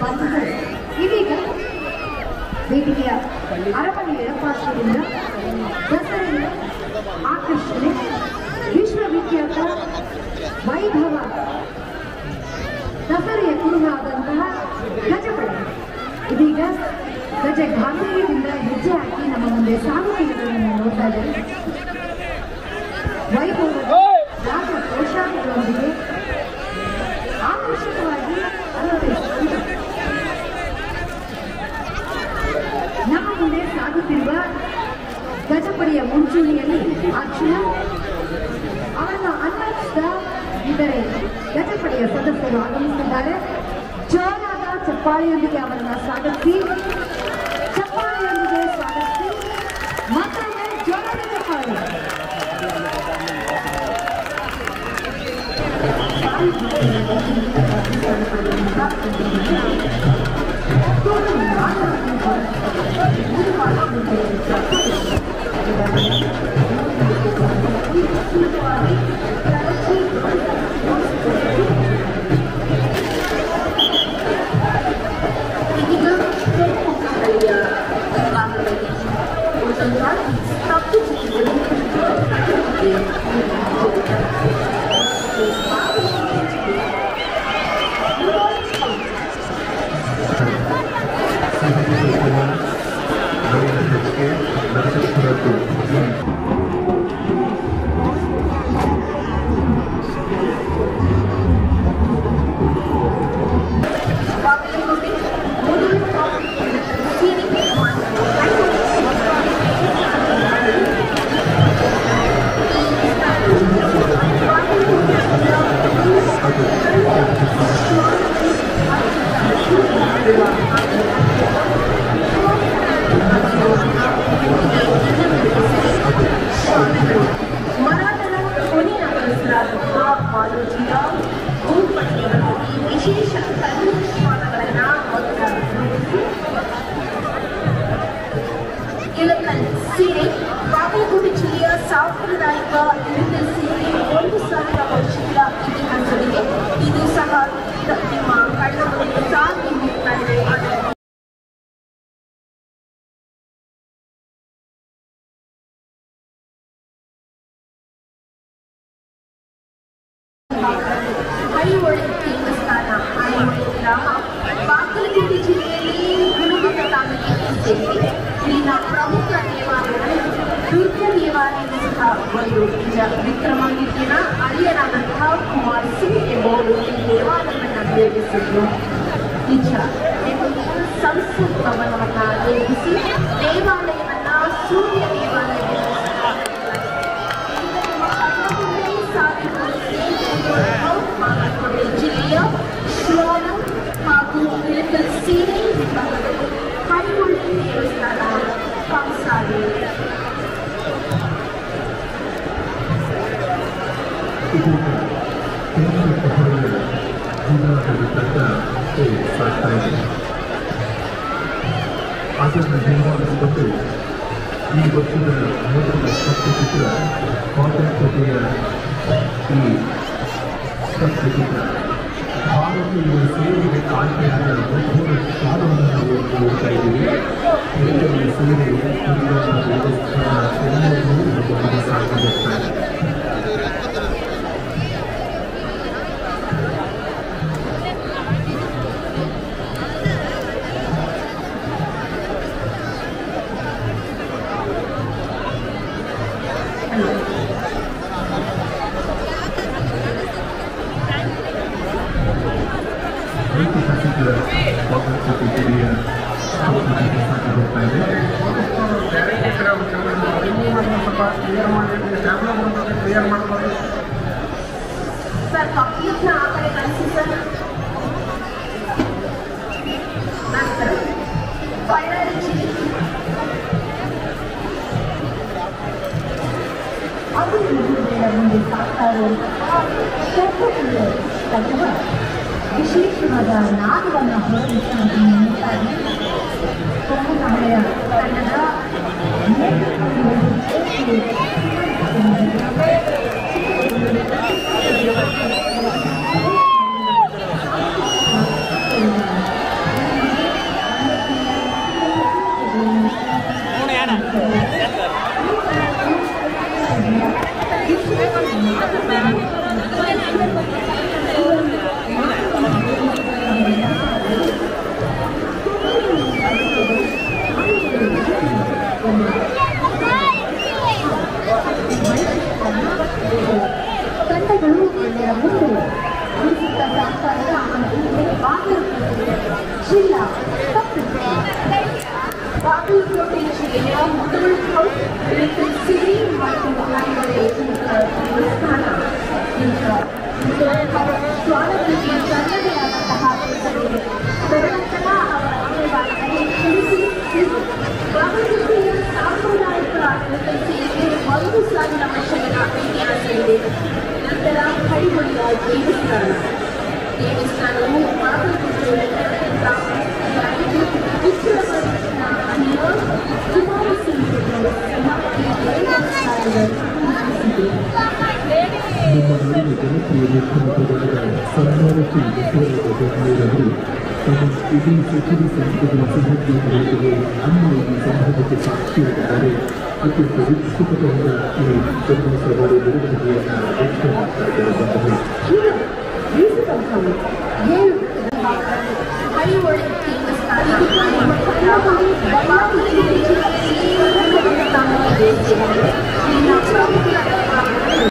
ಬಂಧುಗಳು ಇದೀಗ ವೇದಿಕೆಯ ಅರಮನೆ ಎಡಪಾರ್ಶ್ವದಿಂದ ದಸರೆಯ ಆಕರ್ಷಣೆ ವಿಶ್ವವಿಖ್ಯಾತ ವೈಭವ ದಸರೆಯ ಕುರುಹಾದಂತಹ ಗಜಪಡೆ ಇದೀಗ ಗಜ ಗಾಂಭೀರ್ಯದಿಂದ ಹೆಜ್ಜೆ ಹಾಕಿ ನಮ್ಮ ಮುಂದೆ ಸಾಗುತ್ತಿರುವುದನ್ನು ನೋಡ್ತಾ ಇದ್ದಾರೆ ವೈಭವದ ರಾಜ ಪೋಷಾಕಗಳೊಂದಿಗೆ ಆಕರ್ಷಕವಾಗಿ ಅಲಂಕರಿಸಿದೆ ನಮ್ಮ ಮುಂದೆ ಸಾಗುತ್ತಿರುವ ಗಜಪಡೆಯ ಮುಂಚೂಣಿಯಲ್ಲಿ ಅರ್ಜುನ ಅವರನ್ನು ಅನ್ವಯಿಸಿದ ಇತರೆ ಗಜಪಡೆಯ ಸದಸ್ಯರು ಆಗಮಿಸಿದ್ದಾರೆ ಜೋರಾದ ಚಪ್ಪಾಳೆಯೊಂದಿಗೆ ಅವರನ್ನ ಸ್ವಾಗತಿಸಿ ಚಪ್ಪಾಳೆಯೊಂದಿಗೆ ಸ್ವಾಗತಿಸಿ ಮತ್ತೊಮ್ಮೆ ಜೋರಾದ ಚಪ್ಪಾಳೆ ಮರಾಠರ ಕೊನೆಯ ಅರಸರಾದಂತಹ ಮಾಲೋಜಿಯ ಭೂಪತಿಯವರು ಈ ವಿಶೇಷ ಕಲ್ಯಾಣಗಳನ್ನು ಮೊದಲಾಗಿ ಇಳಕಲ್ ಸೀರೆ ಬಾಗಲಕೋಟೆ ಜಿಲ್ಲೆಯ ಸಾಂಪ್ರದಾಯಿಕ ಇಳಕಲ್ ಸೀರೆ ಒಂದು ಸಾವಿರ ವರ್ಷಗಳ ಇತಿಹಾಸವಿದೆ ಇದು ಸಹ ನಿಮ್ಮ ಕಣ್ಣು ಸಾಗಿ ಹೋಗ್ತಾ ಇದೆ ಅದರ ಐಹೊಳೆ ದೇವಸ್ಥಾನ ಐಹೊಳೆ ಗ್ರಾಮ ಬಾಗಲಕೋಟೆ ಜಿಲ್ಲೆಯಲ್ಲಿ ಗುಣಗುಣ ತಾಲೂಕಿಗೆ ಸೇರಿದೆ ಇಲ್ಲಿನ ಪ್ರಮುಖ ದೇವಾಲಯಗಳು ದುರ್ಗ ದೇವಾಲಯ ಸಹ ಒಂದು ನಿಜ ವಿಕ್ರಮಾದಿತ್ಯನ ಅಳಿಯನಾದಂತಹ ಕುಮಾರ್ ಸಿಂಗ್ ಎಂಬುವರು ಈ ದೇವಾಲಯವನ್ನು ನಿರ್ಮಿಸಿದ್ರು ನಿಜ ಎಂಬುದು ಸಂಸತ್ ಭವನವನ್ನ ನಿರ್ಮಿಸಿ ದೇವಾಲಯವನ್ನ ಸೂರ್ಯ ದೇವಾಲಯ ಜಿಲ್ಲೆಯ ಶಿವನ ಹಾಗೂ ಇಳಕಲ್ ಸೀರೆ ವಿಭಾಗದಲ್ಲಿ ಹರಿಗೊಳ್ಳಿ ದೇವಸ್ಥಾನ ಕಂಸಾಲೆ ಇದೀಗ ಕೇಂದ್ರ ಸಭೆಯ ಜಿಲ್ಲಾಡಳಿತದ ಕೈ ಸಾಗ್ತಾ ಇದೆ ಅದನ್ನು ಹಿಂಬಾಲಿಸಿಕೊಂಡು ಈ ವರ್ಷದ ಮೊದಲ ತತ್ವಚಿತ್ರ ಸ್ವಾತಂತ್ರ್ಯತೆಯ ಈ ತತ್ವಚಿತ್ರ ಭಾರತೀಯ ಸೇವೆಗೆ ಆಯ್ಕೆಯಾದ ಮಧುರ ಕಾಲವನ್ನು ನಾವು ನೋಡ್ತಾ ಇದ್ದೀವಿ ಎಲ್ಲರ ಸೇವೆ ಕುರಿಯಾದ ದೇವಸ್ಥಾನ ಎಲ್ಲವನ್ನೂ ನಮ್ಮೊಂದಿಗೆ ಸಾಗಿ ಬರ್ತಾ ಇದೆ ಐತಿಹಾಸಿಕ ಸ್ವಾತಂತ್ರ್ಯ ಹಿರಿಯ ತತ್ವಚಿತ್ರ ಸಾಗಿ ಬರ್ತಾ ಇದೆ ಸರ್ ಕಂಪ್ಲೀಟ್ನ ಆ ಕಡೆ ಕಳಿಸಿ ಸರ್ ನಂತರ ಬಳ್ಳಾರಿ ಜಿಲ್ಲೆ ಅದು ಮಗುವಿನ ಮುಂದೆ ಸಾಗ್ತಾ ಇರುವಂತಹ ಚರ್ಚೆಯ ತಂಡವ ವಿಶೇಷವಾದ ನಾದವನ್ನು ಹೊರಡಿಸುವಂತೆ ನಿಂತಾಗಿ ಕೊಂಬು ಮಹಿಳೆಯ ತಂಡದ ನೇತೃತ್ವದಲ್ಲಿ ಸ್ವಾಗತಿಸಿ ತನ್ನದೇ ಆದಂತಹ ಹೆಸರಿದೆ ತದನಂತರ ಅವರ ಅಂಗವಾಗಿ ತಿಳಿಸಿ ಬಾಬಾಗುಡಿಯ ಸಾಂಪ್ರದಾಯಿಕ ಸೇವೆ ಒಂದು ಸಾವಿರ ವರ್ಷಗಳ ಇತಿಹಾಸವಿದೆ ನಂತರ ಹಳಿಗೊಳಿಯ ದೇವಸ್ಥಾನ ದೇವಸ್ಥಾನವು ಬಾಬಾಗುಡಿಯ ನಮ್ಮ ನಾಡಿನ ಜನಪ್ರಿಯ ಮುಖ್ಯಮಂತ್ರಿಗಳಾದ ಸನ್ಮಾನಶ್ರೀ ಬಸವರಾಜ ಬೊಮ್ಮಾಯಿರವರು ತಮ್ಮ ಇಡೀ ಸಚಿವ ಸಂಪುಟದ ಸಹೋದ್ಯೋಗಿಗಳಿಗೆ ನಮ್ಮ ಈ ಸಂದರ್ಭಕ್ಕೆ ಸಾಕ್ಷಿಯಾಗಿದ್ದಾರೆ ಅತ್ಯಂತ ವಿಕಸಿತಗೊಂಡ ಈ ಚನ್ನಬಸವಾಡಿ ಮೆರವಣಿಗೆಯನ್ನು ರಕ್ಷಣೆ ಮಾಡ್ತಾ ಇದ್ದಾರೆ ಬಂಧುಗಳು. ಹಳಿವಳಿ ದೇವಸ್ಥಾನ ಬಳ್ಳಾರಿ ಜಿಲ್ಲೆಯ ಶ್ರೀರಂಗಪಟ್ಟಣ ತಾಲೂಕಿಗೆ ಸೇರಿದೆ. ಇಲ್ಲಿನ ಪ್ರಮುಖ